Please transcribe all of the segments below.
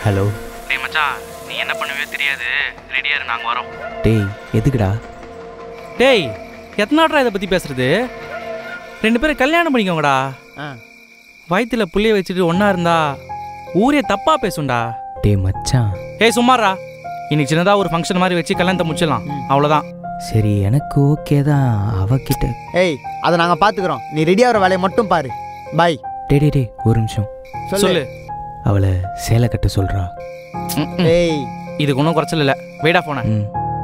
Hello டேய் மச்சான் நீ என்ன பண்ணுவே தெரியாது ரெடியா இரு நாங்க வரோம் டேய் எதுக்குடா டேய் எத்தனை நாட்ரா இதை பத்தி பேசுறது ரெண்டு பேரும் கல்யாணம் பண்ணிக்கோங்கடா வயித்துல புள்ளைய வச்சுட்டு ஒண்ணா இருந்தா ஊரே தப்பா பேசும்டா டேய் மச்சான் ஏய் சும்மாரா இன்னைக்கு சின்னதா ஒரு ஃபங்க்ஷன் மாதிரி வச்சு கல்யாணத்தை முடிச்சிடலாம் அவ்வளவுதான் சரி எனக்கு ஓகே தான் அவகிட்ட ஏய் அதை நாங்கள் பார்த்துக்குறோம் நீ ரெடி ஆகிற வேலையை மட்டும் பாரு பாய் டேய் டேய் டேய் ஒரு நிமிஷம் சொல்லு அவளை சேலை கட்ட சொல்றா ம், ம். ஏய் இதுக்கு ஒன்றும் குறைச்சல் இல்லை வெயிடா போன ம்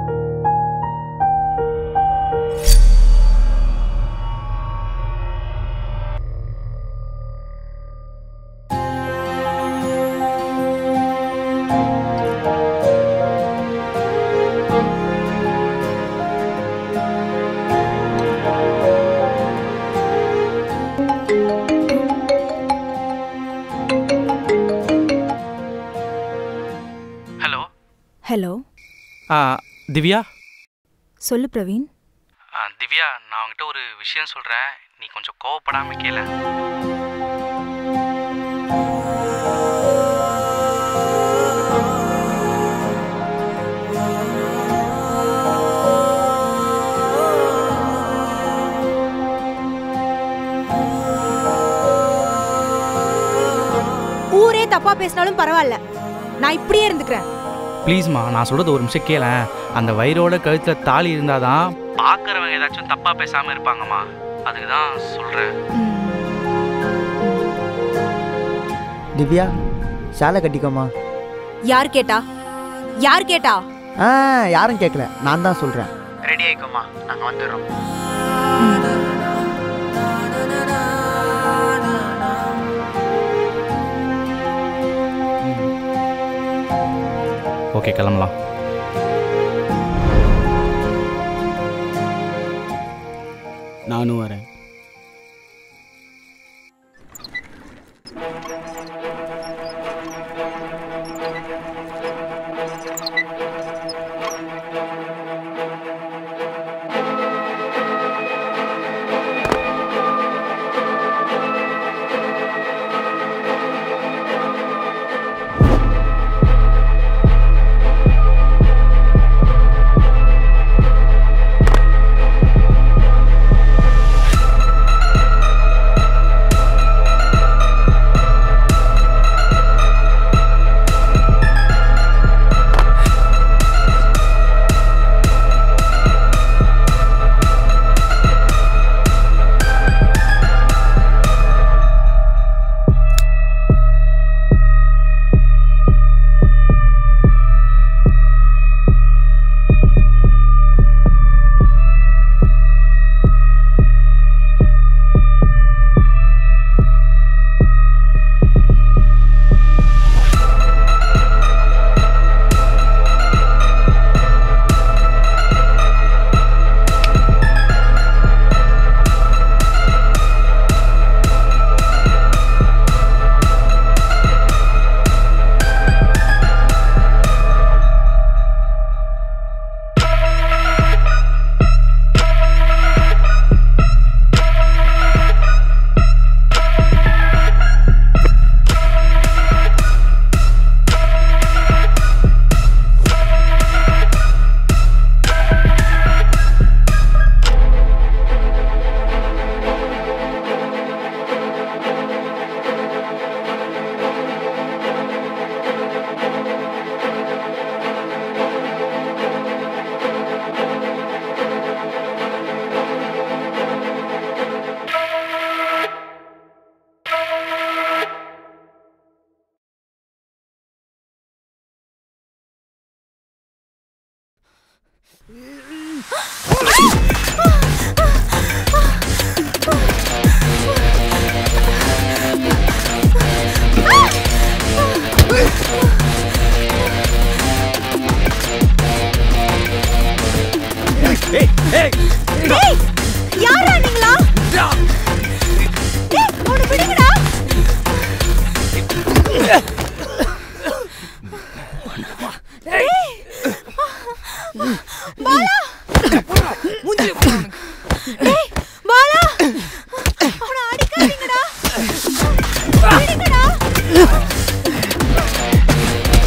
ஹலோ ஹலோ திவ்யா சொல்லு பிரவீன் ஆ, திவ்யா நான் உங்ககிட்ட ஒரு விஷயம் சொல்கிறேன் நீ கொஞ்சம் கோவப்படாமல் கேள ஊரே தப்பா பேசினாலும் பரவாயில்ல நான் இப்படியே இருந்துக்கிறேன் ப்ளீஸ்மா நான் சொல்கிறது ஒரு நிமிஷம் கேள அந்த வயிறோட கழுத்தில் தாலி இருந்தால் தான் பார்க்குறவங்க ஏதாச்சும் தப்பாக பேசாமல் இருப்பாங்கம்மா அதுக்கு தான் சொல்கிறேன் திவ்யா சேலை கட்டிக்கோமா யார் கேட்டா யார் கேட்டா ஆ யாரும் கேட்கல நான் தான் சொல்கிறேன் ரெடி ஆயிக்கோமா நாங்கள் வந்துடுறோம் ஓகே கிளம்பலாம் நானும் வரேன் டேய் யாரா நீங்களா டேய் அவனை விடுங்கடா டேய் பாலா டேய் பாலா அவனை அடிக்காதீங்கடா விடுங்கடா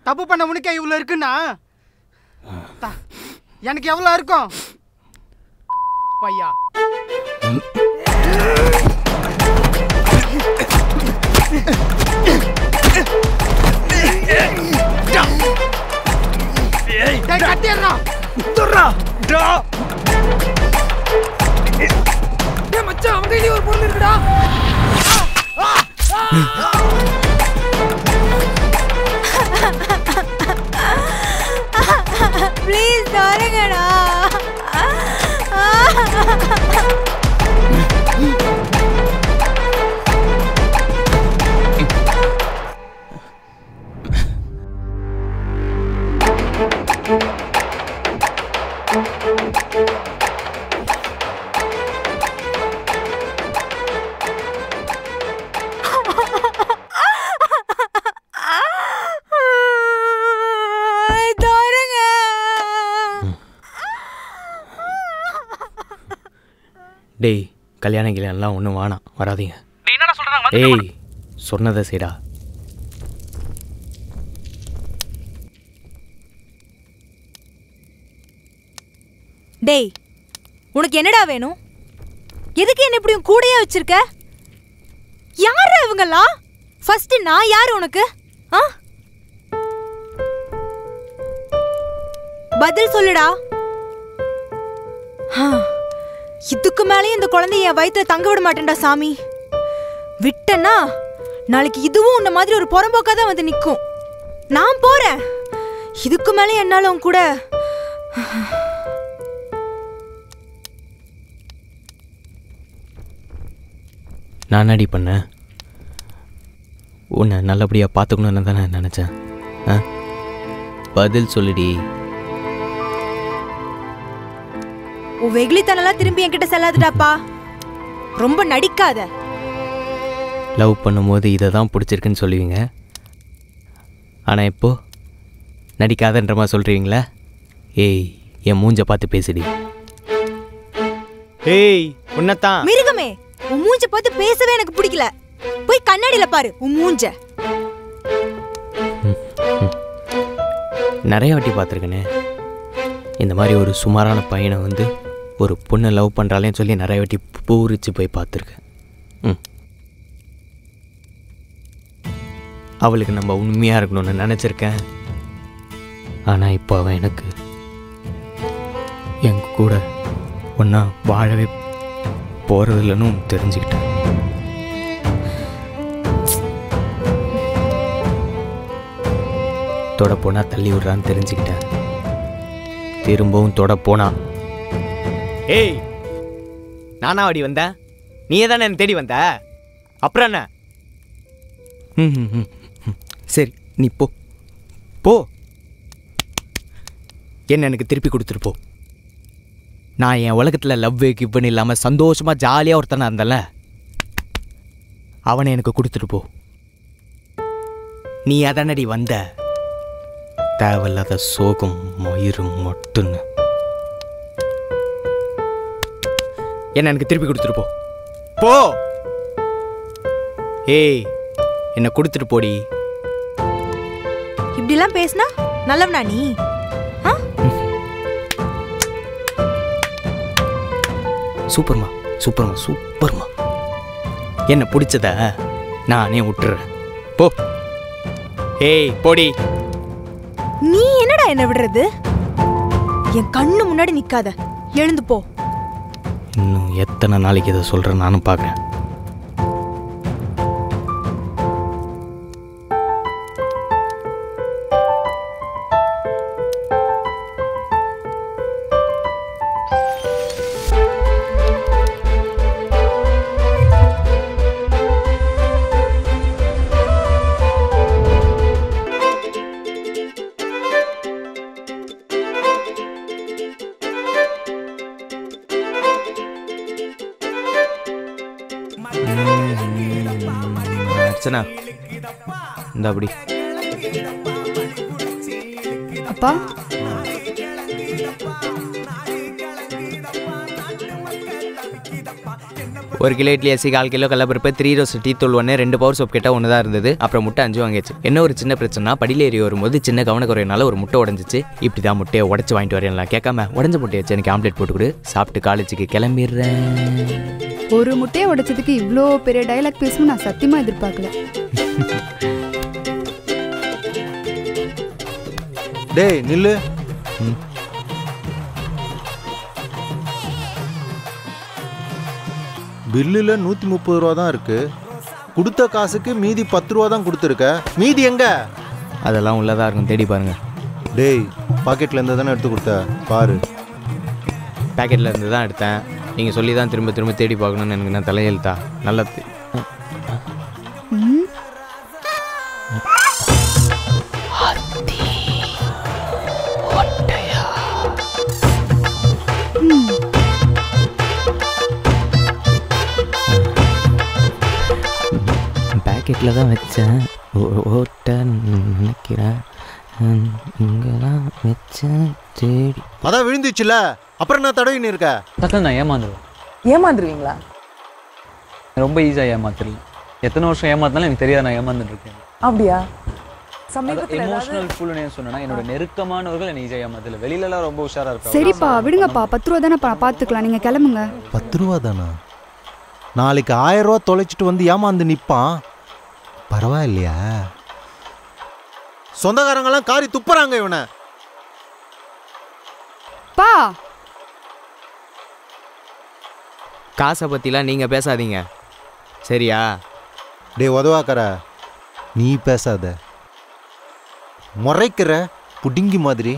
தப்பு பண்ண உனக்கே இவ்வளோ இருக்குன்னா தா, எனக்கு எவ்வளோ இருக்கும் பையா டேய், கட்டிடுறான் ப்ளீஸ் தாருங்கடா தாருங்க டேய் கல்யாணம் கல்யாணம்லாம் ஒன்றும் வேணாம் வராதீங்க நீ என்னடா சொல்றாங்க ஏய் சொன்னதை செய்டா டேய் உனக்கு என்னடா வேணும் எதுக்கு என்ன இப்படி உன் கூடயே வச்சிருக்க யாரா இவங்கெல்லாம் ஃபர்ஸ்ட் நான் யாரு உனக்கு ஆ பதில் சொல்லுடா ஆ, இதுக்கு மேலேயும் இந்த குழந்தைய என் வயித்துல தங்க விட மாட்டேன்டா சாமி விட்டேன்னா நாளைக்கு இதுவும் உன்ன மாதிரி ஒரு புறம்போக்கா தான் வந்து நிற்கும் நான் போறேன் இதுக்கு மேலே என்னால உன் கூட நான் அடி பண்ணேன் உன்னை நல்லபடியாக பார்த்துக்கணுன்னு தானே நினச்சேன் ஆ பதில் சொல்லுடி உன் வெகுளித்தனெல்லாம் திரும்பி என்கிட்ட செல்லாதுடாப்பா ரொம்ப நடிக்காத லவ் பண்ணும்போது இதை தான் பிடிச்சிருக்குன்னு சொல்லுவீங்க ஆனால் இப்போ நடிக்காதன்ற மாதிரி சொல்கிறீங்களா ஏய் என் மூஞ்ச பார்த்து பேசுடி ஏய் உன்னத்தான் மிருகமே உன் மூஞ்ச பார்த்து பேசவே எனக்கு பிடிக்கல போய் கண்ணாடியில பாரு உன் மூஞ்ச நிறைய வாட்டி பார்த்துருக்கேனே இந்த மாதிரி ஒரு சுமாரான பையனை வந்து ஒரு பொண்ணை லவ் பண்ணுறாளேன்னு சொல்லி நிறைய வாட்டி பூரிச்சு போய் பார்த்துருக்கேன் ம் அவளுக்கு நம்ம உண்மையாக இருக்கணும்னு நினச்சிருக்கேன் ஆனால் இப்போ அவன் எனக்கு எங்க கூட ஒன்றா வாழவே போகிறதில்லன்னு தெரிஞ்சுக்கிட்டேன் தொட போனா தள்ளி விடுறான்னு தெரிஞ்சுக்கிட்டேன் திரும்பவும் தொட போனா ஏய் நானா அடி வந்தேன் நீயே தானே என்ன தேடி வந்த அப்புறம் என்ன ம், ம், ம், ம். சரி நீ போ போ என்ன எனக்கு திருப்பி கொடுத்துட்டு போ நான் என் உலகத்தில் லவ் கிவ்னு இல்லாமல் சந்தோஷமாக ஜாலியாக ஒருத்தனா இருந்தல அவனை எனக்கு கொடுத்துட்டு போ நீ அதனடி வந்த தேவையில்லாத சோகம் மயிறு மட்டுன்னு என்ன எனக்கு திருப்பி கொடுத்துட்டு போ போ ஏய் என்னை கொடுத்துட்டு போடி இப்படிலாம் பேசினா நல்லவனா நீ ஆ? சூப்பர்மா சூப்பர்மா சூப்பர்மா என்ன பிடிச்சத நானே விட்டுறேன் போ ஏய் போடி நீ என்னடா என்ன விடுறது என் கண்ணு முன்னாடி நிக்காத எழுந்து போ இன்னும் எத்தனை நாளைக்கு இதை சொல்கிறேன் நானும் பார்க்குறேன் அர்ச்சனா இந்த அப்படி அப்பா ஒரு கிலோ இட்லி அரிசி கால் கிலோ கடலப்பருப்பு த்ரீ ரோஸ் டீ தூள் ஒன்று ரெண்டு பவர் சோப் கிட்ட ஒன்று தான் இருந்தது அப்புறம் முட்டை அஞ்சு வாங்கியாச்சு என்ன ஒரு சின்ன பிரச்சனை படியில் ஏறி வரும்போது சின்ன கவனக்குறையினால ஒரு முட்டை உடஞ்சிச்சு இப்படி தான் முட்டையை உடச்சி வாங்கிட்டு வரேன்லாம் கேட்காம உடஞ்ச முட்டையை வச்சு எனக்கு ஆம்லெட் போட்டு கொடு சாப்பிட்டு காலேஜுக்கு கிளம்பிடுறேன் ஒரு முட்டையை உடைச்சதுக்கு இவ்வளோ பெரிய டைலாக் பேசணும் நான் சத்தியமா எதிர்பார்க்கல டேய் நில்லு பில்லில் நூற்றி முப்பது ரூபா தான் இருக்கு கொடுத்த காசுக்கு மீதி பத்து ரூபா தான் கொடுத்துருக்க மீதி எங்க அதெல்லாம் உள்ளதாக இருக்கும் தேடி பாருங்க டேய் பாக்கெட்ல இருந்து தானே எடுத்து கொடுத்த பாரு பேக்கெட்டில் இருந்து தான் எடுத்தேன் நீங்கள் சொல்லி தான் திரும்ப திரும்ப தேடி பார்க்கணும்னு எனக்கு நான் தலையெழுத்தா நல்லா தெ- ம் பேக்கெட்டில் தான் வச்சேன் ஓ- ஓட்ட நினைக்கிறேன் இங்கே தான் வச்சேன் தேடி அதான் விழுந்துச்சுல அப்புறம் நான் தடவின்னு இருக்க அதான் நான் ஏமாந்துருவேன் ஏமாந்துருவீங்களா ரொம்ப ஈஸியாக ஏமாத்திடலாம் எத்தனை வருஷம் ஏமாத்தினாலும் எனக்கு தெரியாது நான் ஏமாந்துட்டு இருக்கேன் அப்படியா சமீபத்தில் ஏதாவது எமோஷனல் ஃபுல்னு சொன்னா என்னோட நெருக்கமானவர்கள் என்ன ஈஸியாக ஏமாத்தல வெளியிலலாம் ரொம்ப உஷாரா இருப்பேன் சரிப்பா விடுங்கப்பா பத்து ரூபா தானே பார்த்துக்கலாம் நீங்க கிளம்புங்க பத்து ரூபா தானா நாளைக்கு ஆயிரம் ரூபா தொலைச்சிட்டு வந்து ஏமாந்து நிற்பான் பரவாயில்லையா சொந்தக்காரங்கெல்லாம் காரி துப்புறாங்க இவனை பா காசை பற்றிலாம் நீங்கள் பேசாதீங்க சரியா டேய் உதவாக்கற நீ பேசாத முறைக்கிற புடிங்கி மாதிரி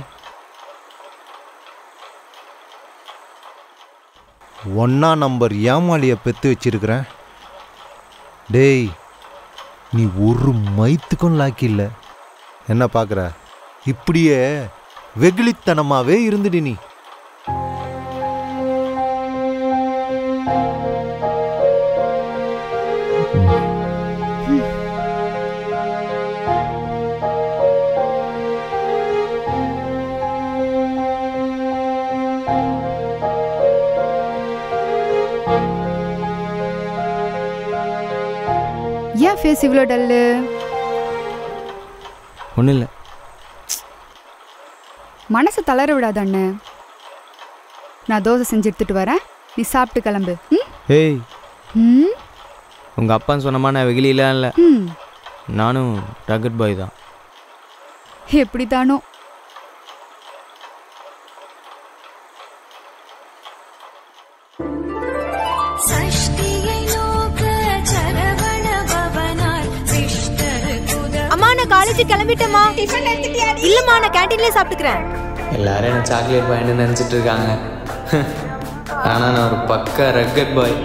ஒன்னா நம்பர் ஏமாளிய பெத்து வச்சிருக்கிறேன் டேய் நீ ஒரு மைத்துக்கும் லாக்கி இல்லை என்ன பார்க்குற இப்படியே வெகுளித்தனமாவே இருந்துடு நீ ஏன் ஃபேஸ் இவ்வளோ டல்லு ஒன்றும் இல்லை மனசை தளர விடாத அண்ணே நான் தோசை செஞ்சு எடுத்துட்டு வரேன் நீ சாப்பிட்டு கிளம்பு ம் ஏய் ம் உங்கள் அப்பான்னு சொன்னமா நான் வெகுலிலாம் இல்லை ம் நானும் ரகட் பாய் தான் எப்படித்தானோ அம்மா நான் காலேஜ் கிளம்பிட்டேம்மா இல்லம்மா நான் கேண்டீன்லயே சாப்பிட்டுக்கிறேன் எல்லாரும் என்ன சாக்லேட் பாய்னு நினச்சிட்டு இருக்காங்க ஆனால் நான் ஒரு பக்கா ரக்கட் பாய்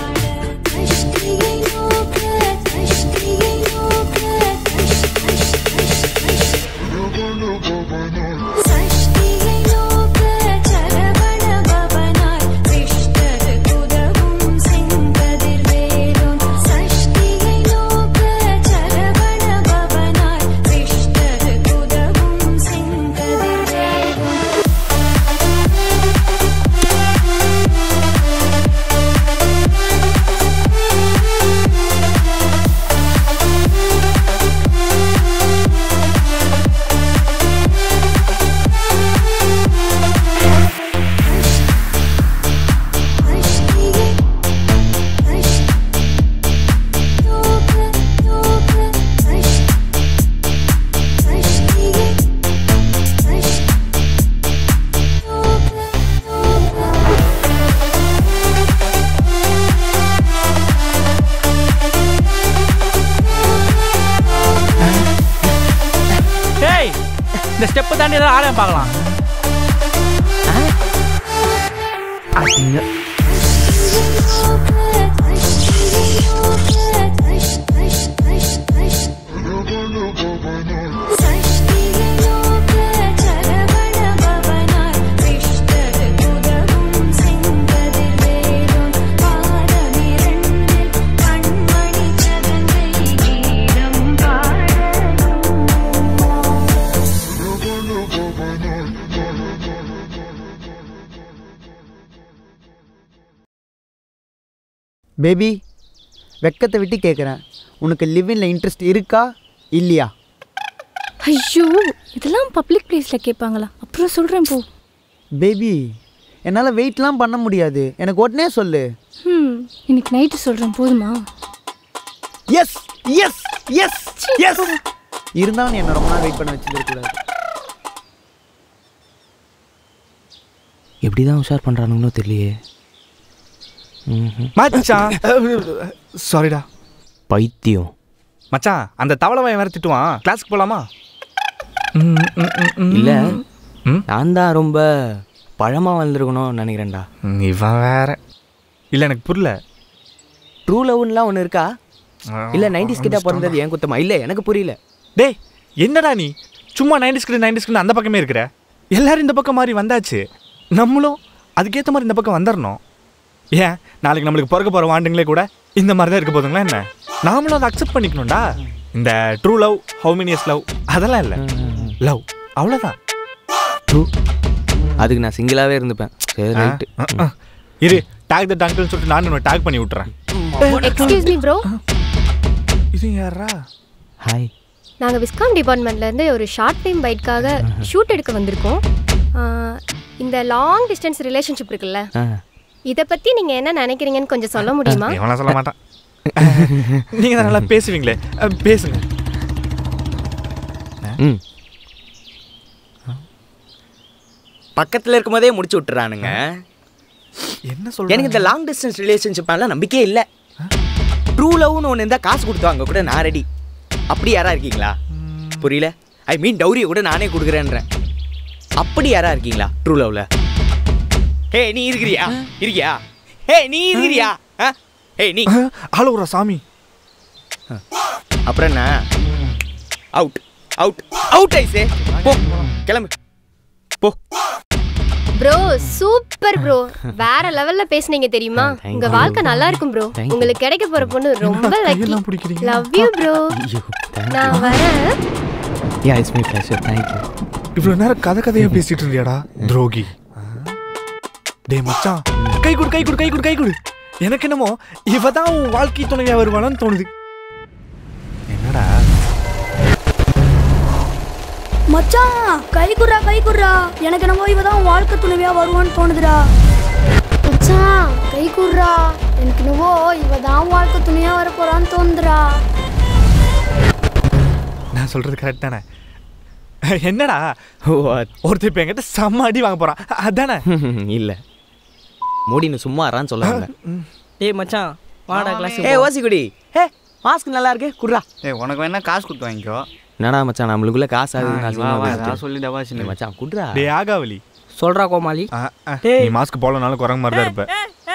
டேய் இந்த ஸ்டெப்பு தாண்டி ஏதாவது ஆலயம் பார்க்கலாம் பேபி வெக்கத்தை விட்டு கேட்குறேன் உனக்கு லிவின்ல இன்ட்ரெஸ்ட் இருக்கா இல்லையா ஐயோ இதெல்லாம் பப்ளிக் பிளேஸில் கேட்பாங்களா அப்புறம் சொல்கிறேன் போ பேபி என்னால் வெயிட்லாம் பண்ண முடியாது எனக்கு உடனே சொல்லு ம் இன்னைக்கு நைட்டு சொல்கிறேன் போதுமா எஸ் எஸ் எஸ் எஸ் இருந்தாலும் நீ என்ன ரொம்ப நாள் வெயிட் பண்ண வச்சிருக்கக்கூடாது எப்படி தான் உஷார் பண்ணுறானுங்கன்னு தெரியலையே ம்ஹும். மச்சான் சாரிடா பைத்தியம் மச்சான் அந்த தவளை வாய் வேற திட்டுவான் கிளாஸ்க்கு போலாமா இல்லை நான் தான் ரொம்ப பழமாக வளர்ந்துருக்கணும்னு நினைக்கிறேன்டா இவன் வேற இல்லை எனக்கு புரியல ட்ரூ லவ்லாம் ஒன்று இருக்கா இல்லை நைன்டிஸ் கிட்ட பிறந்தது ஏன் குத்தமா இல்லை எனக்கு புரியல டேய் என்னடா நீ சும்மா நைன்டிஸ் கிட்ட நைன்டிஸ் கிட்ட அந்த பக்கமே இருக்கிற எல்லாரும் இந்த பக்கம் மாதிரி வந்தாச்சு நம்மளும் அதுக்கேற்ற மாதிரி இந்த பக்கம் வந்துடணும் ஏன் நாளைக்கு நம்மளுக்கு பிறக்க போகிற வாண்டுங்களே கூட இந்த மாதிரி தான் இருக்க போதுங்களா என்ன நாமளும் அதை அக்செப்ட் பண்ணிக்கணும்டா இந்த true love how many's love அதெல்லாம் இல்லை லவ் அவ்வளோதான் ட்ரூ அதுக்கு நான் சிங்கிளாகவே இருந்துப்பேன் சரி ரைட்டு இரு டேக் த டங்கிள்னு சொல்லிட்டு நான் உன்னை டேக் பண்ணி விட்டுறேன் எக்ஸ்கியூஸ் மீ ப்ரோ இது யாரா ஹாய் நாங்கள் விஸ்காம் டிபார்ட்மெண்ட்லேருந்து ஒரு ஷார்ட் டைம் பைட்காக ஷூட் எடுக்க வந்திருக்கோம் ஆ, இந்த லாங் டிஸ்டன்ஸ் ரிலேஷன்ஷிப் இருக்குல்ல ஆ இதை பற்றி நீங்கள் என்ன நினைக்கிறீங்கன்னு கொஞ்சம் சொல்ல முடியுமா இவனா சொல்ல மாட்டான் நீங்கள் தான் நல்லா பேசுவீங்களே அஹ், பேசுங்க ம் பக்கத்தில் இருக்கும்போதே முடிச்சு விட்டுறானுங்க என்ன எனக்கு இந்த லாங் டிஸ்டன்ஸ் ரிலேஷன்ஷிப் எல்லாம் நம்பிக்கையே இல்லை ட்ரூ லவ்னு ஒன்று இருந்தால் காசு கொடுத்தாங்க கூட நான் ரெடி அப்படி யாரா இருக்கீங்களா புரியல ஐ மீன் டௌரியை கூட நானே கொடுக்குறேன்றேன் அப்படி யாரா இருக்கீங்களா ட்ரூ லவ்ல ஹே நீ இருக்கிறியா இருக்கியா ஹே நீ இருக்கிறியா ஆ? ஹே நீ ஆளுற சாமி அப்புறம் என்ன அவுட் அவுட் அவுட் ஐசே போ கிளம்பு போ ப்ரோ சூப்பர் ப்ரோ வேற லெவல்ல பேசுனீங்க தெரியுமா thank உங்க you. வாழ்க்கை நல்லா இருக்கும் ப்ரோ Thank you. உங்களுக்கு கிடைக்க போற பொண்ணு ரொம்ப லக்கி கையெல்லாம் பிடிக்கிறீங்க? லவ் யூ ப்ரோ ஐயோ நான் வரேன் yeah it's my pleasure thank you இவ்வளோ நேரம் கதை கதையா பேசிட்டு இருந்தியாடா துரோகி டேய் மச்சான் கை கொடு கை கொடு கை கொடு கை கொடு எனக்கு என்னமோ இவ தான் உன் வாழ்க்கை துணையா வருவாளான்னு தோணுது என்னடா மச்சான் கை குர்ரா கை குர்ரா எனக்கு என்னமோ இவ தான் வாழ்க்கை துணைவியா வருவான்னு தோணுதுடா மச்சான் கை குர்ரா எனக்கு என்னவோ இவ தான் வாழ்க்கை துணையா வர போறான்னு தோணுதுடா நான் சொல்றது கரெக்ட் தானே என்னடா ஒருத்தர் இப்போ என்கிட்ட செம்ம அடி வாங்க போறான் அதானே இல்லை மூடின்னு சும்மா அறான்னு சொல்லாங்க டேய் மச்சான் வாடா கிளாஸ் ஏ ஓசிக்குடி ஏ மாஸ்க் நல்லா இருக்கு குர்ரா ஏய் உனக்கு வேணா காசு கொடுத்து வாங்கிக்கோ என்னடா மச்சான் நம்மளுக்குள்ள காசு ஆகுது ஆ, நான் வா, வா, சும்மா ஏதாவது சொல்லி டபாசின்னு. ஏய் மச்சான் குட்ரா டேய் ஆகாவலி சொல்றா கோமாளி ஆ, ஆ, நீ மாஸ்க் போடலனாலும் குரங்கு மாதிரி தான் இருப்ப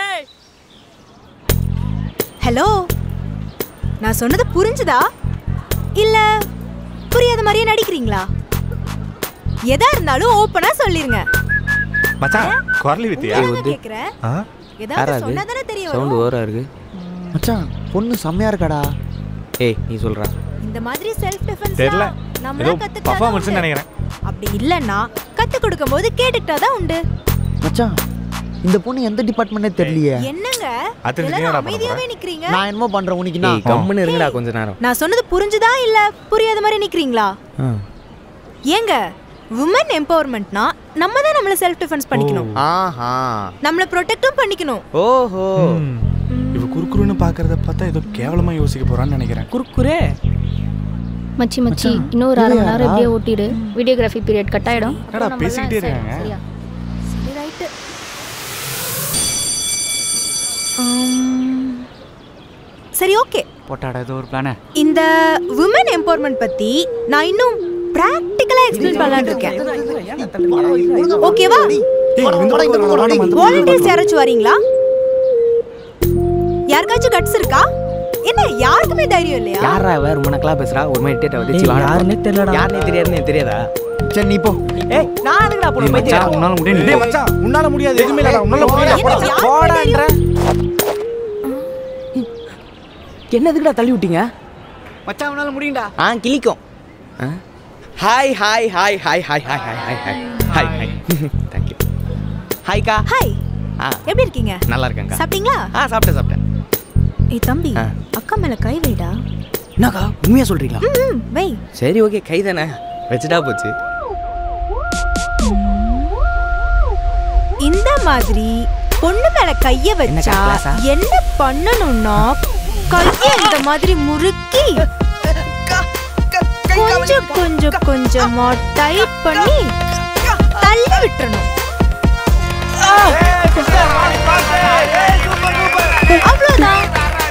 ஹலோ நான் சொன்னது புரிஞ்சுதா இல்ல புரியாத மாதிரியே நடிக்கிறீங்களா எதா இருந்தாலும் ஓப்பனா சொல்லிருங்க மச்சான் குரலி வித்தியா உங்களை தான் கேக்குறேன் ஆ? ஏதாவது சொன்னா தானே தெரிய சவுண்ட் வரும் ஓவரா இருக்கு மச்சான் பொண்ணு செம்மையா இருக்காடா ஏய் நீ சொல்றா இந்த மாதிரி செல்ஃப் டிஃபென்ஸ் தெரியல நம்மள ஏதோ கத்துக்கிட்டா பர்ஃபார்மன்ஸ் நினைக்கிறேன் அப்படி இல்லன்னா கத்து கொடுக்கும் போது கேட்டுக்கிட்டா தான் உண்டு மச்சான் இந்த பொண்ணு எந்த டிபார்ட்மெண்ட்டே தெரியலையே என்னங்க அத்தனை எல்லாரும் என்னடா பண்ண அமைதியாவே நிக்கிறீங்க நான் என்னமோ பண்றேன் உனக்கு ஏய் நான் கம்முன்னு இருங்கடா கொஞ்ச நேரம் நான் சொன்னது புரிஞ்சுதா இல்ல புரியாத மாதிரி நிக்கிறீங்களா ஆ. ஏங்க உமன் எம்பவர்மெண்ட்னா நம்ம தான் நம்மள செல்ஃப் டிஃபென்ஸ் பண்ணிக்கணும் ஆஹா நம்மள ப்ரொடெக்டும் பண்ணிக்கணும் ஓஹோ ம். இவ குறுக்குறுன்னு பாக்குறத பார்த்தா ஏதோ கேவலமா யோசிக்க போறான்னு நினைக்கிறேன் குறுக்குறே மச்சி மச்சி இன்னொரு அரை மணி நேரம் இப்படியே ஓட்டிடு வீடியோகிராஃபி பீரியட் கட் ஆயிடும் என்னடா அப்புறம் பேசிக்கிட்டே நம்மலாம் இருக்காங்க? சரியா? சரி ரைட்டு சரி ஓகே போட்டாடா ஏதோ ஒரு பிளானே இந்த உமன் எம்பவர்மெண்ட் பத்தி நான் இன்னும் பிராக்டிக்கலா எக்ஸ்பிளைன் பண்ணலாம்னு இருக்கேன் ஓகேவா வாலண்டியர்ஸ் யாராச்சும் வரீங்களா யாருக்காச்சும் கட்ஸ் இருக்கா என்ன யாருக்குமே தைரியம் இல்லையா யாரா அவ ரொம்ப நக்கலா பேசுறா ஒரு மாதிரி டேட்டா வந்து டேய், யாருன்னே தெரியலடா. யாருனே தெரியாதுன்னு எனக்கு தெரியாதா சரி நீ போ ஏய் நான் எதுக்குடா போணும் மச்சான் உன்னால முடியும் டேய் மச்சான் உன்னால முடியாது எதுவுமே இல்லடா உன்னால முடியல என்ன யாருக்குமே போடான்ற தைரியம்? என்னதுக்குடா தள்ளி விட்டீங்க மச்சான் உன்னால முடியும்டா ஆ கிளிக்கும் hi hi hi hi hi hi hi hi hi hi hi thank you ஹாய்க்கா ஹாய் ஆ எப்படி இருக்கீங்க நல்லா இருக்கேங்க்கா சாப்பிட்டீங்களா ஆ சாப்பிட்டேன் சாப்பிட்டேன் ஏய் தம்பி ஆ. அக்கா மேல கை வைடா என்னக்கா உண்மையா சொல்றீங்களா ம் வை சரி ஓகே கை தானே வச்சுட்டா போச்சு இந்த மாதிரி பொண்ணு மேல கைய வச்சா class-ஆ? என்ன பண்ணணும்னா கைய இந்த மாதிரி முறுக்கி கொஞ்சம் கொஞ்சம் கொஞ்சமா டைட் பண்ணி தள்ளி விட்டுறணும் அவ்வளவுதான்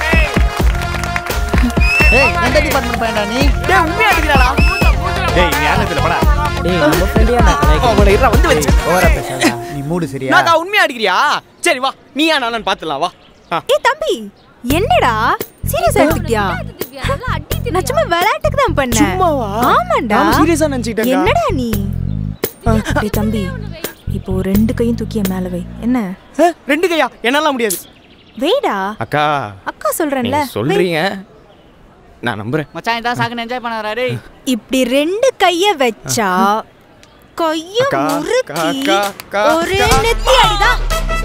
ஏய் எந்த டிபார்ட்மெண்ட் பையன்டா நீ டேய் உண்மையா அடிக்கிறாடா டேய் நீ யாரும் இதுல படா டேய் நம்ம ஃப்ரெண்டியா அவனை இருடா, வந்து வச்சு ஓவரா பேசாதடா நீ மூடு சரியா நாக்கா உண்மையா அடிக்கிறியா சரி வா நீயா நானும் பாத்துலாம் வா ஆ. ஏய் தம்பி என்னடா சீரியஸா எடுத்துக்கிட்டியா நான் சும்மா விளையாட்டுக்கு தான் பண்ணேன் சும்மாவா? ஆமாண்டா நான் serious ஆ நினைச்சுக்கிட்டேன்க்கா. என்னடா நீ டேய் தம்பி இப்போ ரெண்டு கையும் தூக்கிய மேல வை என்ன ஆ, ரெண்டு கையா என்னால முடியாது வெயிடா அக்கா அக்கா சொல்றேன்ல நீங்க சொல்றீங்க நான் நம்புறேன் மச்சான் இதான் சாக்குன்னு என்ஜாய் பண்ணாரா டேய் இப்படி ரெண்டு கைய வச்சா கைய அக்கா, முறுக்கி அக்கா, அக்கா, ஒரே அக்கா. நெத்தி அடிதான்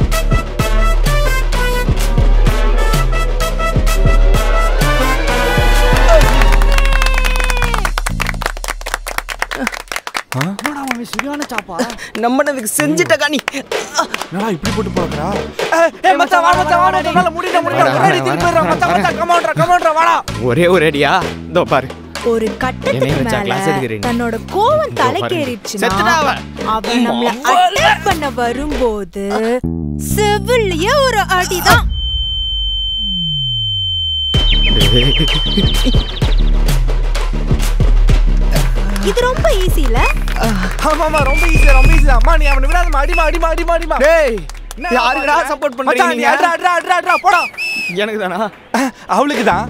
என்னடா அவன் சரியான சாப்பா நம்மனதுக்கு செஞ்சுட்டக்கா நீ என்னடா இப்படி போட்டு போறா ஏய் மச்சான் வா மச்சான் வா மச்சான் நல்லா முடிடா முடிடா வரேன், முன்னாடி வரேன், திருப்பி வரேன், வர்றா மச்சான் வரேன். மச்சான் கமாண்ட்ரா கமாண்ட்ரா வாடா ஒரே ஒரு அடியா இதோ பாரு ஒரு என்னைய கட்டத்துக்கு வச்சா class மேல எடுக்கிறீங்க. தன்னோட கோவம் இதோ பாருங்க. தலைக்கேறிடுச்சுன்னா செத்துட்டா அவ. அவன் நம்மள அட்டாக் பண்ண வரும்போது செவிலியே ஒரு அடிதான் இது ரொம்ப ஈஸி இல்ல ஆமா ஆமா ரொம்ப ஈஸியா ரொம்ப ஈஸியா அம்மா நீ அவனை விடாதமா அடிமா அடிமா அடிமா அடிமா டேய் என்ன யாருக்குடா பண்ற? support பண்றீங்க மச்சான், நீ நீங்க? அட்ரா அட்ரா அட்ரா அட்ரா போடா எனக்கு தானா அவளுக்கு தான்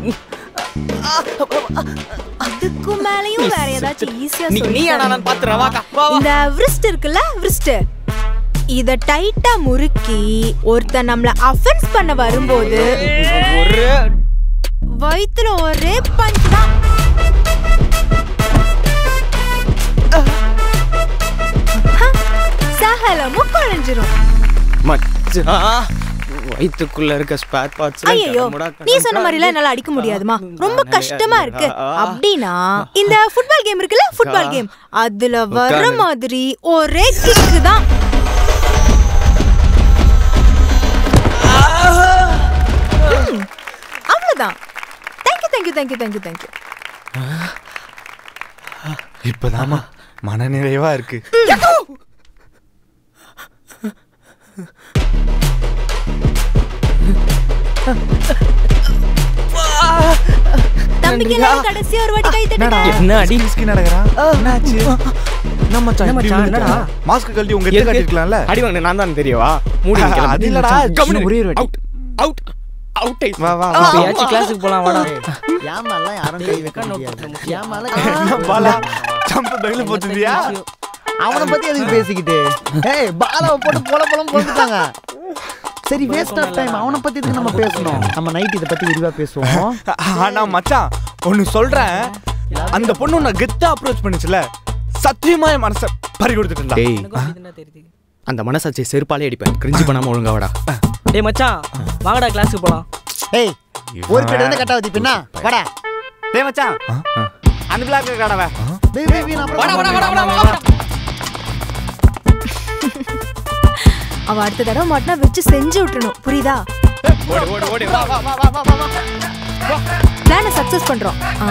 அதுக்கு மேலயும் வேற ஏதாச்சும் ஈஸியா நீ நீ நான் பாத்துறேன் வாக்கா வா வா இந்த wrist இருக்குல்ல wrist இத டைட்டா முறுக்கி ஒருத்தன் நம்மள அஃபென்ஸ் பண்ண வரும்போது ஒரு வயித்துல ஒரே பஞ்ச் தான் ஹ, சகலமும் குறைஞ்சிரும் மச்சான் வயித்துக்குள்ள இருக்க ஸ்பேர் பார்ட்ஸ் ஐயோ நீ சொன்ன மாதிரிலாம் என்னால அடிக்க முடியாதுமா ரொம்ப கஷ்டமா இருக்கு அப்படின்னா இந்த ஃபுட்பால் கேம் இருக்குல்ல ஃபுட்பால் கேம் அதுல வர்ற உட்காரு. மாதிரி ஒரே கிக்கு தான் ம், அவ்வளவுதான் thank you thank you thank you thank you thank you இப்பதாமா மன நிறைவா இருக்கு தம்பிக்கு எல்லாரும் கடைசியா ஒரு வாட்டி கை தட்டுங்க என்ன அடி மிஸ்கி நடக்கறா என்னாச்சு நம்ம மச்சான் என்ன இப்படி மச்சான், விழுந்துட்டா? என்னடா? மாஸ்க் கழட்டி உங்க எத்த கட்டிருக்கலாம்ல அடி வாங்க நான் தான் தெரியவா மூடி அது இல்லடா, கம்முனு ஒரே ஒரு வாட்டி. அவுட் அவுட் அவுட் வா வா வா இப்பயாச்சும் கிளாஸுக்கு போலாம் வாடா என் மேலாம் யாரும் கை வைக்க முடியாது என் மேல என்ன பாலா ஜம்ப் பெயில போட்டுதியா அவனை பத்தி எதுக்கு பேசிக்கிட்டு ஏய் பாலாவை போட்டு போல போலம் போட்டுட்டாங்க சரி வேஸ்ட் ஆஃப் டைம் அவனை பத்தி எதுக்கு நம்ம பேசணும் நம்ம நைட் இதை பத்தி விரிவா பேசுவோம் ஆனா மச்சான் ஒன்னு சொல்றேன் அந்த பொண்ணு உன்னை கெத்தா அப்ரோச் பண்ணுச்சுல சத்தியமா என் மனச பறி கொடுத்துட்டு டேய் அந்த மனசாட்சி செருப்பாலே அடிப்பேன் கிரிஞ்சு பண்ணாம ஒழுங்கா வாடா டேய் மச்சான் வாங்கடா கிளாஸுக்கு போலாம் ஏய் ஒரு பேர் வந்து கட்டாவதி பின்னா வாடா டேய் மச்சான் அந்த பிளாக் கடவை டேய் டேய் வீணா வாடா வாடா வாடா வாடா வாடா அவ அடுத்த தடவை மாட்டினா வச்சு செஞ்சு விட்டுறணும் புரியுதா ஓடு ஓடு ஓடு வா வா வா வா வா வா பிளானை சக்சஸ் பண்றோம் ஆ.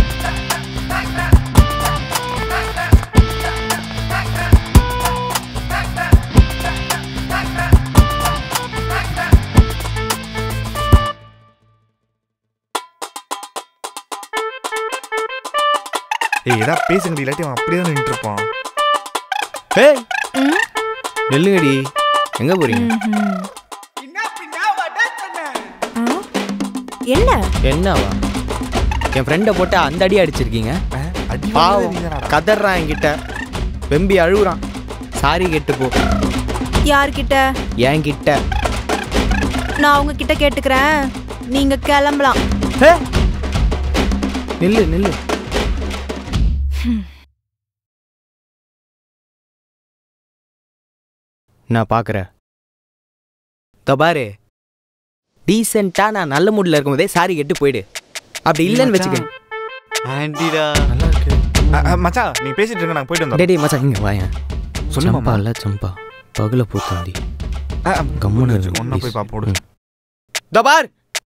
ஏய் ஏதா பேசுங்கடி இல்லாட்டி அவன் அப்படியே தான் நின்றுட்டு இருப்பான் ஏய் ம், நெல்லுங்கடி எங்க போறீங்க ம்ஹும். ஆ? என்ன என்னவா என் ஃப்ரெண்டை போட்டு அந்த அடி அடிச்சிருக்கீங்க அடி பாவம் கதறான் என்கிட்ட வெம்பி அழுகுறான் சாரி கேட்டு போ யார்கிட்ட என்கிட்ட நான் அவங்க கிட்ட கேட்டுக்கிறேன் நீங்க கிளம்பலாம் நில்லு நில்லு நான் பார்க்குறேன் பாரு டீசெண்டாக நான் நல்ல மூடில் இருக்கும்போதே சாரி கெட்டு போயிடு அப்படி இல்லைன்னு வச்சுக்க ஆண்டிடா நல்லா இருக்கு அ, அ, மச்சான் நீ பேசிட்டு இருக்க நாங்க போயிட்டு வந்தோம் டேடி மச்சான் இங்கே வாயேன் சொல்லு சம்பா மாமா. இல்லை சம்பா பகல பூத்தாண்டி அ, அ, கம்முன்னு புரியுது. இரு, ஒண்ணா please. போய் பாப்போடு தபார்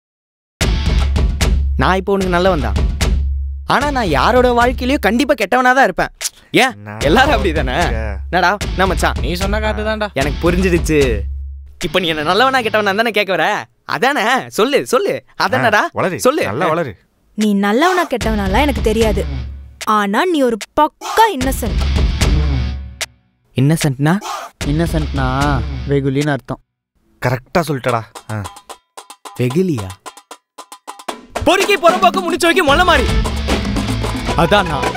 நான் இப்போ உனக்கு நல்லவன் தான் ஆனா நான் யாரோட வாழ்க்கையிலயும் கண்டிப்பா கெட்டவனா தான் இருப்பேன் ஏன் எல்லாரும் அப்படிதானே என்னடா நான் மச்சான் நீ சொன்ன காட்டு தான்டா எனக்கு புரிஞ்சிடுச்சு இப்போ நீ என்ன நல்லவனா கெட்டவனா தானே கேட்க வர அதானே சொல்லு சொல்லு அதானடா வளரு சொல்லு நல்லா வளரு நீ நல்லவனா கெட்டவனாலாம் எனக்கு தெரியாது ஆனா நீ ஒரு பக்கா இன்னசென்ட் இன்னசென்ட்னா இன்னசென்ட்னா வெகுலின்னு அர்த்தம் கரெக்டா சொல்லிட்டடா ஆ. வெகுலியா பொறுக்கி புறம்போக்கு முடிச்சு வைக்க மொல்ல மாதிரி அதான் நான்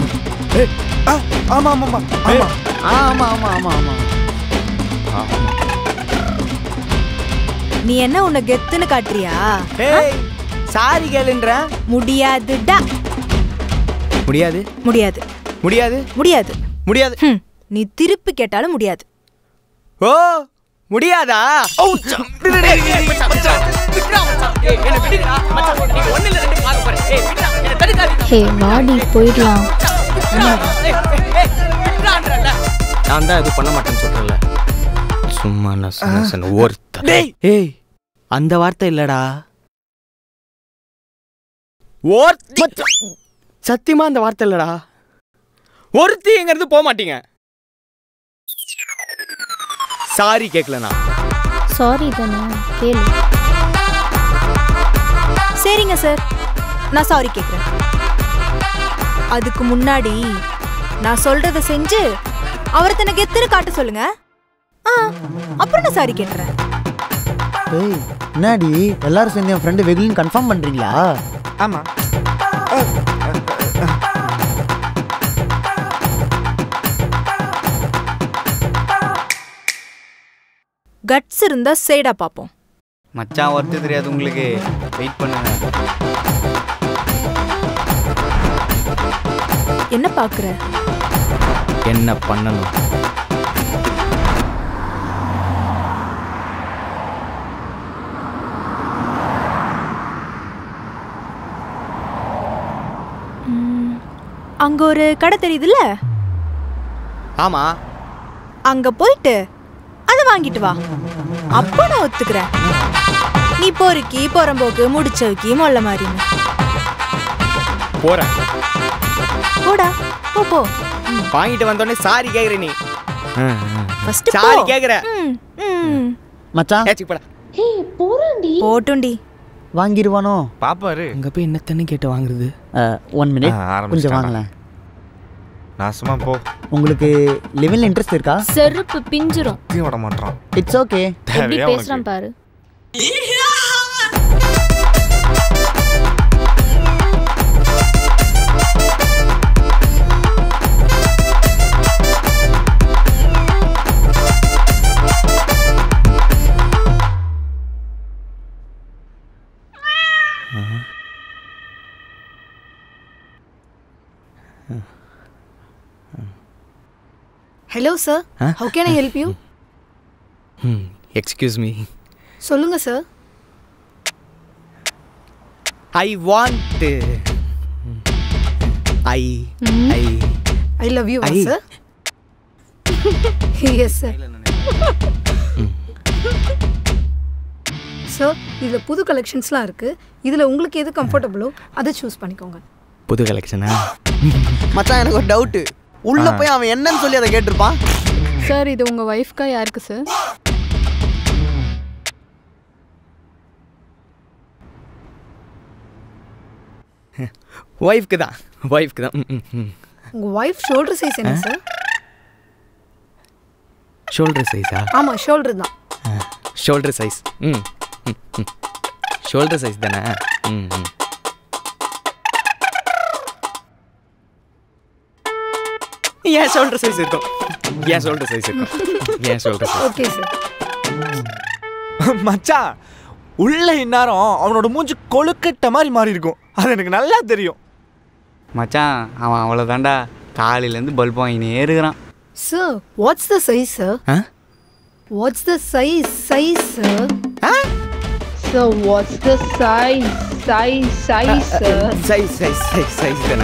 ஆமா ஆமா ஆமா ஆமா ஆமா ஆமா ஆமா ஆமா நீ என்ன உன்னை கெத்துன்னு காட்டுறியா ஏய் சாரி கேளுன்ற முடியாதுடா முடியாது முடியாது முடியாது முடியாது முடியாது ஹம், நீ திருப்பி கேட்டாலும் முடியாது ஓ முடியாதா ஓ ச- டேய், டேய், டேய், டேய், மச்சான், மச்சான். விட்றா, மச்சான். ஏய், என்னை விடுடா, மச்சான். நீங்க ஒண்ணும் இல்ல, ரெண்டு பார்க்க போறேன். ஏய், விட்றா, என்னை தடுக்காதீங்க. ஹே வாடி போயிடலாம் ஏய், ஏய், விட்றான்றேன்ல. நான் தான் இது பண்ண மாட்டேன்னு சொல்றேன்ல சும்மா நச நசன்னு ஒருத்த டேய். ஏய் அந்த வார்த்தை இல்லடா ஒருத்தி சத்தியமா அந்த வார்த்தை இல்லடா ஒருத்திங்கிறது போக மாட்டீங்க சாரி கேட்கலண்ணா சாரி தானே கேளு சரிங்க சார் நான் சாரி கேட்குறேன் அதுக்கு முன்னாடி நான் சொல்றத செஞ்சு அவரை தன்னை கெத்துன்னு காட்ட சொல்லுங்க ஆ அப்புறம் நான் சாரி கேட்குறேன் ஏய் என்னடி எல்லாரும் சேர்ந்து என் ஃப்ரெண்டு வெகுலின்னு கன்ஃபார்ம் பண்றீங்களா ஆமா கட்ஸ் இருந்தா சேடா பார்ப்போம் மச்சான் ஒர்த்து தெரியாது உங்களுக்கு வெயிட் பண்ணுங்க என்ன பார்க்குற என்ன பண்ணணும் அங்க ஒரு கடை தெரியுதுல்ல ஆமா அங்க போயிட்டு அதை வாங்கிட்டு வா அப்போ நான் ஒத்துக்கிறேன் நீ பொறுக்கி புறம்போக்கு முடிச்சவுக்கி மொல்ல மாதிரின்னு போறேன் போடா போ போ வாங்கிட்டு வந்தோடனே சாரி கேக்குற நீ ஃபர்ஸ்ட் சாரி கேக்குற ம் ம் மச்சான் ஏச்சி போடா ஏய் போறேன்டி போட்டுண்டி வாங்கிடுவானோ பாப்பாரு அங்க போய் என்னத்தன்னு கேட்டு வாங்குறது ஒன் மினிட் ஆ, ஆரம்பிச்சிட்டானா? கொஞ்சம் வாங்கலாம் நாசமா போ உங்களுக்கு லிவின்ல இன்ட்ரெஸ்ட் இருக்கா செருப்பு பிஞ்சிரும் தீ விட மாட்டான் இட்ஸ் ஓகே எப்படி தேவையா பேசுறான் உனக்கு பாரு hello sir Huh? How can I help you ம் எக்ஸ்கியூஸ் மீ சொல்லுங்க sir I want I I I love you I- sir yes sir sir இதில் புது கலெக்ஷன்ஸ்லாம் இருக்குது இதில் உங்களுக்கு எது கம்ஃபர்டபுளோ அதை சூஸ் பண்ணிக்கோங்க புது கலெக்ஷனா மச்சான் எனக்கு ஒரு டவுட்டு உள்ள போய் அவன் என்னன்னு சொல்லி அதை கேட்டிருப்பான் சார் இது உங்கள் ஒய்ஃப்க்கா யாருக்கு சார் ஒய்ஃப்க்கு தான் ஒய்ஃப்க்கு தான் ம், ம், ம் உங்கள் ஒய்ஃப் ஷோல்டர் சைஸ் என்ன சார் ஷோல்டர் சைஸா ஆமாம் ஷோல்டர் தான் ஷோல்டர் சைஸ் ம் ம், ம் ஷோல்டர் சைஸ் தானே ம் ம் ஏன் ஷோல்டர் சைஸ் இருக்கும் ஏன் ஷோல்டர் சைஸ் இருக்கும் ஏன் ஷோல்டர் சைஸ் ஓகே சார் மச்சான் உள்ள இந்நேரம் அவனோட மூஞ்சி கொழுக்கட்ட மாதிரி மாறி இருக்கும் அது எனக்கு நல்லா தெரியும் மச்சான் அவன் அவ்வளோதான்டா காலையிலேருந்து பல்ப் வாங்கினே இருக்கிறான் sir what's the size sir ஆ what's the size size sir So what's the size? Size, size, sir. Size size size size தானே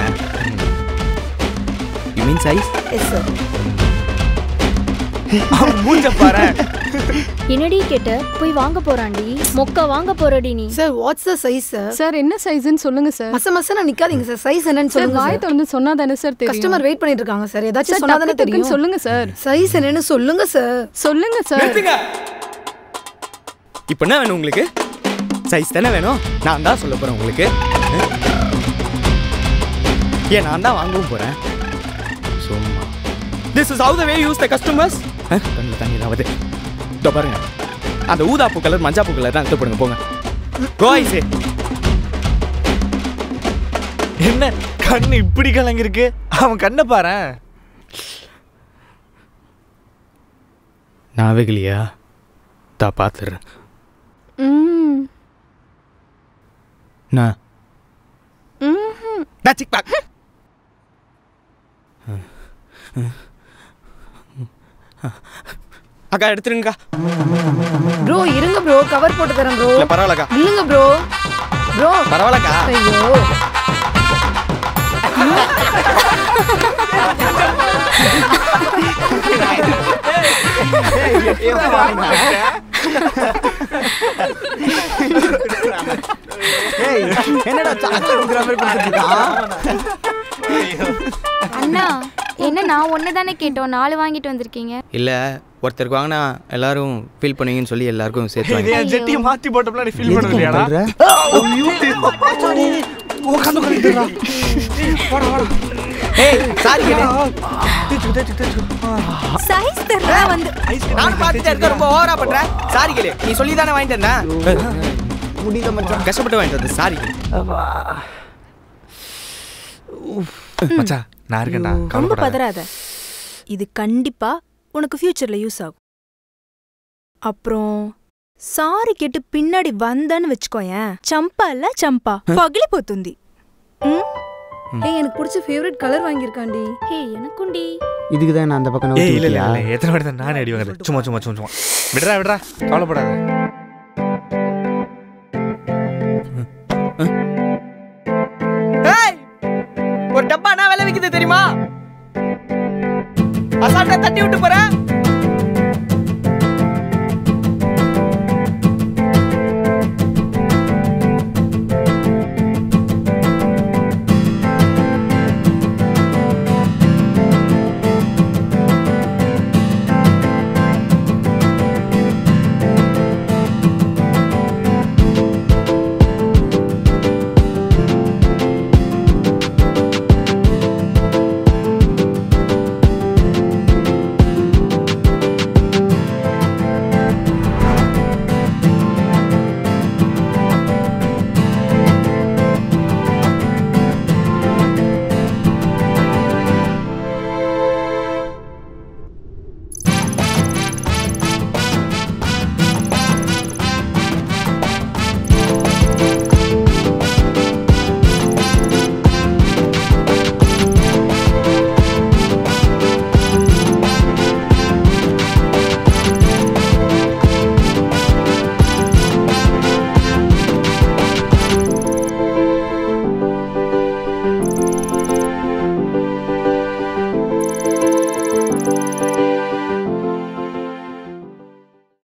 you mean size yes sir மூஞ்ச பாரு என்னடி கேட்ட போய் வாங்க போறான்டி மொக்க வாங்க போறடி நீ sir what's the size sir sir என்ன சைஸ்ன்னு சொல்லுங்க சார் மச மசன நிக்காதீங்க சார் சைஸ் என்னன்னு சார் சொல்லுங்க வாய் திறந்து சொன்னா தானே சார் தெரியும் கஸ்டமர் வெயிட் பண்ணிட்டு இருக்காங்க சார் ஏதாச்சும் சார், சொன்னா டக்கு தானே டக்குன்னு தெரியும் சொல்லுங்க சார் சைஸ் என்னன்னு சொல்லுங்க சார் சொல்லுங்க சார் நிறுத்துங்க இப்போ என்ன வேணும் உங்களுக்கு சைஸ் தானே வேணும் நான் தான் சொல்ல போறேன் உங்களுக்கு ஏன் நான் தான் வாங்கவும் போறேன் சும்மா this is how the way use the customers கண்ணில் தண்ணி தான் வருது இதோ பாருங்க அந்த ஊதாப்பூ கலர் மஞ்சாப்பூ கலர் தான் எடுத்து போடுங்க போங்க கோய்ஸே என்ன கண்ணு இப்படி கலங்கிருக்கு அவன் கண்ணை பாரு நான் வெகலியா தா பார்த்துடுறேன் ம் நான் ம்ஹும். நான் சிக் பாக் அக்கா எடுத்துருங்கக்கா ப்ரோ இருங்க ப்ரோ கவர் போட்டு தரேன் ப்ரோ இல்ல பரவாயில்லக்கா இல்லங்க ப்ரோ ப்ரோ பரவாயில்லக்கா ஐயோ ஏய் என்னடா சாக்லேட் கொடுக்குற மாதிரி கொடுத்துருக்கான் அண்ணா என்ன நான் ஒன்று தானே கேட்டோம் நாலு வாங்கிட்டு வந்திருக்கீங்க இல்ல ஒருத்தருக்கு வாங்கினா எல்லாரும் ஃபீல் பண்ணுவீங்கன்னு சொல்லி எல்லாருக்கும் சேர்த்து இது வாங்கி என் ஜெட்டியை மாத்தி போட்டப்பல நீ ஃபீல் எதுக்கு பண்ணுறியாடா பண்ற? உட்காந்து உட்காந்து ஏய் சாரி சைஸ் தெரியல வந்து நான் பார்த்துட்டே இருக்க ரொம்ப ஓவரா பண்ற சாரி கேளு நீ சொல்லி தானே வாங்கிட்டு வந்தேன் முடியல மச்சான் கஷ்டப்பட்டு வாங்கிட்டு வந்தேன் சாரி மச்சான் நான் இருக்கேன்டா ரொம்ப கவலைப்படாத பதறாத இது கண்டிப்பா உனக்கு ஃபியூச்சர்ல யூஸ் ஆகும் அப்புறம் சாரி கேட்டு பின்னாடி வந்தேன்னு வச்சுக்கோயேன் சம்பா இல்ல சம்பா பகிலி போத்துந்தி ஏய் எனக்கு பிடிச்ச ஃபேவரட் கலர் வாங்கியிருக்காண்டி ஹே எனக்குண்டி இதுக்கு தான் நான் அந்த பக்கம் ஏய் இல்ல நவுத்தி இல்ல விட்டியா? இல்ல எத்தனை வாட்டி தான் நானே அடி வாங்குறேன் சும்மா சும்மா சும்மா சும்மா விடுறா விடுறா கவலைப்படாத ஏய் ஒரு டப்பா என்ன விலை விக்குது தெரியுமா அசால்ட்டா தட்டி விட்டு போறேன்